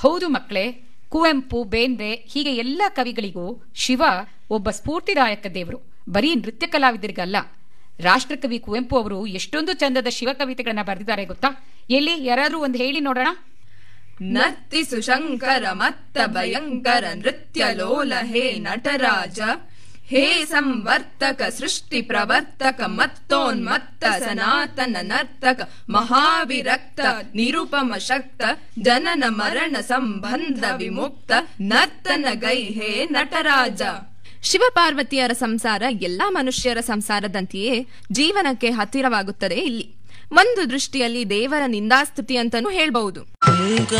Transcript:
ಹೌದು ಮಕ್ಕಳೇ ಕುವೆಂಪು ಬೇಂದ್ರೆ ಹೀಗೆ ಎಲ್ಲ ಕವಿಗಳಿಗೂ ಶಿವ ಒಬ್ಬ ಸ್ಫೂರ್ತಿದಾಯಕ ದೇವರು ಬರೀ ನೃತ್ಯ ಕಲಾವಿದರಿಗಲ್ಲ ರಾಷ್ಟ್ರಕವಿ ಕುವೆಂಪು ಅವರು ಎಷ್ಟೊಂದು ಚಂದದ ಶಿವ ಕವಿತೆಗಳನ್ನ ಬರೆದಿದ್ದಾರೆ ಗೊತ್ತಾ ಎಲ್ಲಿ ಯಾರಾದ್ರೂ ಒಂದು ಹೇಳಿ ನೋಡೋಣ ನರ್ತಿಸು ಶಂಕರ ಮತ್ತ ಭಯಂಕರ ನೃತ್ಯ ಲೋಲ ಹೇ ನಟರಾಜ ಹೇ ಸಂವರ್ತಕ ಸೃಷ್ಟಿ ಪ್ರವರ್ತಕ ಮತ್ತೋನ್ಮತ್ತ ಸನಾತನ ನರ್ತಕ ಮಹಾವಿರಕ್ತ ನಿರುಪಮ ಶಕ್ತ ಜನನ ಮರಣ ಸಂಬಂಧ ವಿಮುಕ್ತ ನರ್ತನ ಗೈ ಹೇ ನಟರಾಜ ಶಿವಪಾರ್ವತಿಯರ ಸಂಸಾರ ಎಲ್ಲಾ ಮನುಷ್ಯರ ಸಂಸಾರದಂತೆಯೇ ಜೀವನಕ್ಕೆ ಹತ್ತಿರವಾಗುತ್ತದೆ ಇಲ್ಲಿ ಒಂದು ದೃಷ್ಟಿಯಲ್ಲಿ ದೇವರ ನಿಂದಾಸ್ತುತಿ ಅಂತಾನೂ ಹೇಳ್ಬಹುದು